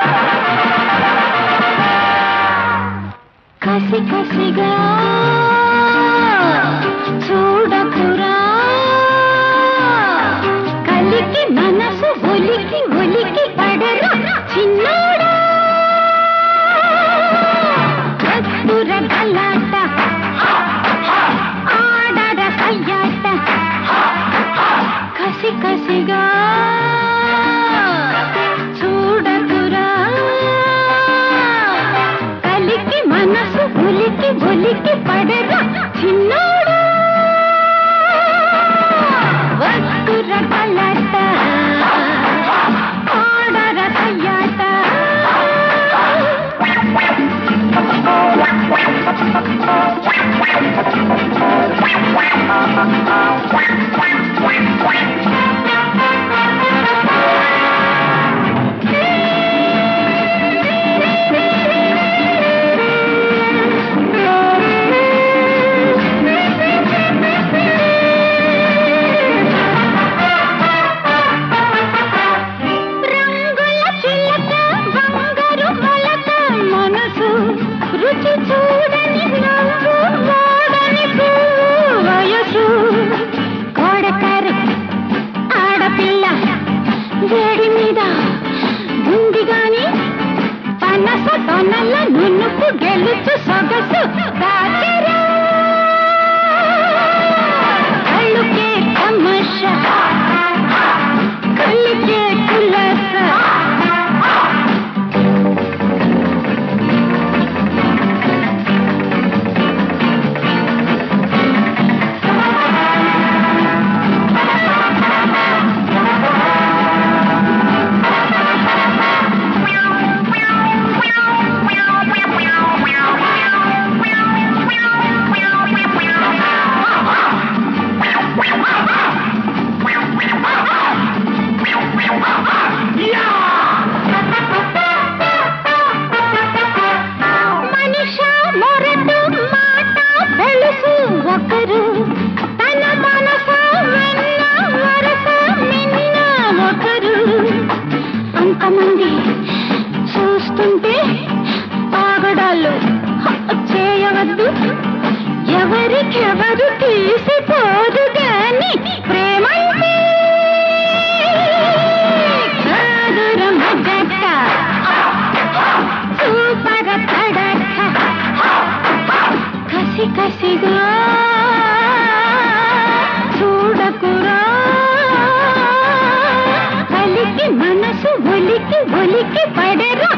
కసి కసిగా చూడకురా కలికి మనసు ఒలికి ఒలికి పడరా చిన్నోడా కత్తుర గలాట ఆడర సయ్యాట కసి కసిగా చూడకురా కలికి మనసు ఉలికి ఉలికి పడరా చిన్నోడా వస్తుర కలట ఆడర సయ్యాట రంగుల చిలక బంగారు మొలక మనసు రుచి చూడని నవ్వు వాడని పువ్వు వయసు కోడకారు ఆడపిల్ల వేడి మీద ఉంది గాని పనస తొనల నునుపు గెలుచు సొగసు దాచెరా కళ్ళుకే తమాషా కళ్ళుకే కులాస మనిష మొరటు మాట తెలుసు ఒకరు తన మనస వెన్న వరస మిన్న ఒకరు అంతమంది చూస్తుంటే ఆగడాలు చేయవద్దు ఎవరికెవరు తీసిపోదు గాని ప్రేమంటే కాదుర మగట సూపర తడక కసి కసిగా చూడకురా కలికి మనసు ఒలికి ఒలికి పడరా